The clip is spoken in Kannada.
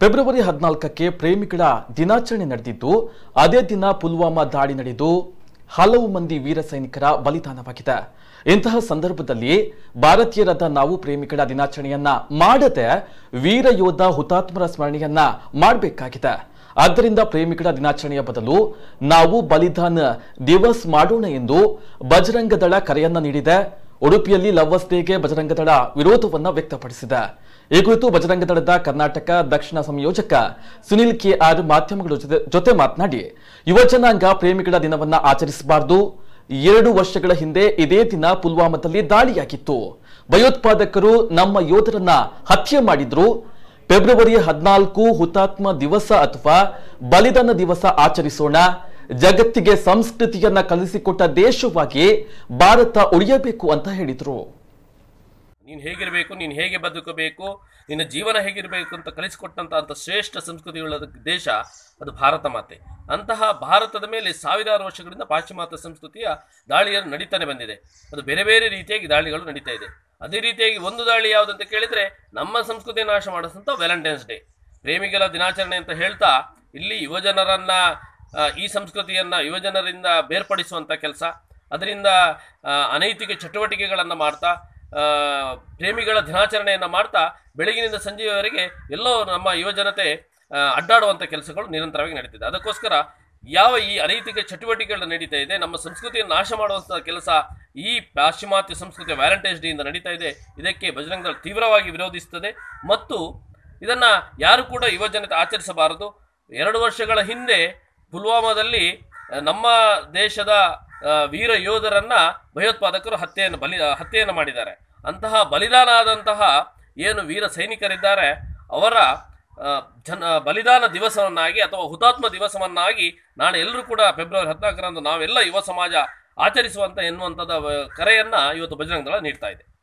ಫೆಬ್ರವರಿ ಹದಿನಾಲ್ಕಕ್ಕೆ ಪ್ರೇಮಿಗಳ ದಿನಾಚರಣೆ ನಡೆದಿದ್ದು ಅದೇ ದಿನ ಪುಲ್ವಾಮಾ ದಾಳಿ ನಡೆದು ಹಲವು ಮಂದಿ ವೀರ ಸೈನಿಕರ ಬಲಿದಾನವಾಗಿದೆ ಇಂತಹ ಸಂದರ್ಭದಲ್ಲಿ ಭಾರತೀಯರಾದ ನಾವು ಪ್ರೇಮಿಗಳ ದಿನಾಚರಣೆಯನ್ನ ಮಾಡದೆ ವೀರ ಯೋಧ ಹುತಾತ್ಮರ ಸ್ಮರಣೆಯನ್ನ ಮಾಡಬೇಕಾಗಿದೆ ಆದ್ದರಿಂದ ಪ್ರೇಮಿಗಳ ದಿನಾಚರಣೆಯ ಬದಲು ನಾವು ಬಲಿದಾನ ದಿವಸ್ ಮಾಡೋಣ ಎಂದು ಬಜರಂಗ ದಳ ಕರೆಯನ್ನ ನೀಡಿದೆ ಉಡುಪಿಯಲ್ಲಿ ಲವ್ವರ್ಸ್ ಡೇಗೆ ಬಜರಂಗ ದಳ ವಿರೋಧವನ್ನ ವ್ಯಕ್ತಪಡಿಸಿದೆ ಈ ಕುರಿತು ಬಜರಂಗ ದಳದ ಕರ್ನಾಟಕ ದಕ್ಷಿಣ ಸಂಯೋಜಕ ಸುನಿಲ್ ಕೆ ಆರ್ ಮಾಧ್ಯಮಗಳ ಜೊತೆ- ಜೊತೆ ಮಾತನಾಡಿ ಯುವಜನಾಂಗ ಪ್ರೇಮಿಗಳ ದಿನವನ್ನ ಆಚರಿಸಬಾರದು ಎರಡು ವರ್ಷಗಳ ಹಿಂದೆ ಇದೇ ದಿನ ಪುಲ್ವಾಮಾದಲ್ಲಿ ದಾಳಿಯಾಗಿತ್ತು ಭಯೋತ್ಪಾದಕರು ನಮ್ಮ ಯೋಧರನ್ನ ಹತ್ಯೆ ಮಾಡಿದ್ರು ಫೆಬ್ರವರಿ ಹದಿನಾಲ್ಕು ಹುತಾತ್ಮ ದಿವಸ ಅಥವಾ ಬಲಿದಾನ ದಿವಸ ಆಚರಿಸೋಣ ಜಗತ್ತಿಗೆ ಸಂಸ್ಕೃತಿಯನ್ನ ಕಲಿಸಿಕೊಟ್ಟ ದೇಶವಾಗಿ ಭಾರತ ಉಳಿಯಬೇಕು ಅಂತ ಹೇಳಿದ್ರು ನೀನು ಹೇಗಿರಬೇಕು ನೀನು ಹೇಗೆ ಬದುಕಬೇಕು ನಿನ್ನ ಜೀವನ ಹೇಗಿರಬೇಕು ಅಂತ ಕಲಿಸಿಕೊಟ್ಟಂತ ಅಂತ ಶ್ರೇಷ್ಠ ಸಂಸ್ಕೃತಿಯುಳ್ಳ ದೇಶ ಅದು ಭಾರತ ಮಾತೆ ಅಂತಹ ಭಾರತದ ಮೇಲೆ ಸಾವಿರಾರು ವರ್ಷಗಳಿಂದ ಪಾಶ್ಚಿಮಾತ್ಯ ಸಂಸ್ಕೃತಿಯ ದಾಳಿಯನ್ನು ನಡೀತಾನೆ ಬಂದಿದೆ ಅದು ಬೇರೆ ಬೇರೆ ರೀತಿಯಾಗಿ ದಾಳಿಗಳು ನಡೀತಾ ಇದೆ ಅದೇ ರೀತಿಯಾಗಿ ಒಂದು ದಾಳಿ ಯಾವುದಂತ ಕೇಳಿದ್ರೆ ನಮ್ಮ ಸಂಸ್ಕೃತಿ ನಾಶ ಮಾಡಿಸಂತ ವ್ಯಾಲೆಂಟೈನ್ಸ್ ಡೇ ಪ್ರೇಮಿಗಳ ದಿನಾಚರಣೆ ಅಂತ ಹೇಳ್ತಾ ಇಲ್ಲಿ ಯುವಜನರನ್ನ ಆ, ಈ ಸಂಸ್ಕೃತಿಯನ್ನ ಯುವಜನರಿಂದ ಬೇರ್ಪಡಿಸುವಂತ ಕೆಲಸ ಅದರಿಂದ ಆ, ಅನೈತಿಕ ಚಟುವಟಿಕೆಗಳನ್ನು ಮಾಡ್ತಾ ಆ, ಪ್ರೇಮಿಗಳ ದಿನಾಚರಣೆಯನ್ನು ಮಾಡ್ತಾ ಬೆಳಗಿನಿಂದ ಸಂಜೆಯವರೆಗೆ ಎಲ್ಲೋ ನಮ್ಮ ಯುವಜನತೆ ಆ, ಅಡ್ಡಾಡುವಂಥ ಕೆಲಸಗಳು ನಿರಂತರವಾಗಿ ನಡೀತಿದೆ ಅದಕ್ಕೋಸ್ಕರ ಯಾವ ಈ ಅನೈತಿಕ ಚಟುವಟಿಕೆಗಳು ನಡೀತಾ ಇದೆ ನಮ್ಮ ಸಂಸ್ಕೃತಿಯನ್ನು ನಾಶ ಮಾಡುವಂಥ ಕೆಲಸ ಈ ಪಾಶ್ಚಿಮಾತ್ಯ ಸಂಸ್ಕೃತಿಯ ವ್ಯಾಲೆಂಟೈನ್ಸ್ ಡೇ ಇಂದ ನಡೀತಾ ಇದೆ ಇದಕ್ಕೆ ಬಜರಂಗ ದಳ ತೀವ್ರವಾಗಿ ವಿರೋಧಿಸುತ್ತದೆ ಮತ್ತು ಇದನ್ನ ಯಾರು ಕೂಡ ಯುವಜನತೆ ಆಚರಿಸಬಾರದು ಎರಡು ವರ್ಷಗಳ ಹಿಂದೆ ಪುಲ್ವಾಮಾದಲ್ಲಿ ಆ, ನಮ್ಮ ದೇಶದ ಆ, ವೀರ ಯೋಧರನ್ನ ಭಯೋತ್ಪಾದಕರು ಹತ್ಯೆಯನ್ನು ಬಲಿ ಹತ್ಯೆಯನ್ನು ಮಾಡಿದ್ದಾರೆ ಅಂತಹ ಬಲಿದಾನ ಆದಂತಹ ಏನು ವೀರ ಸೈನಿಕರಿದ್ದಾರೆ ಅವರ ಆ, ಜನ ಬಲಿದಾನ ದಿವಸವನ್ನಾಗಿ ಅಥವಾ ಹುತಾತ್ಮ ದಿವಸವನ್ನಾಗಿ ನಾಳೆ ಎಲ್ಲರೂ ಕೂಡ ಫೆಬ್ರವರಿ ಹದಿನಾಲ್ಕರಂದು ನಾವೆಲ್ಲ ಯುವ ಸಮಾಜ ಆಚರಿಸುವಂತ ಎನ್ನುವಂಥದ್ದು ಕರೆಯನ್ನ ಇವತ್ತು ಬಜರಂಗ ದಳ ನೀಡ್ತಾ ಇದೆ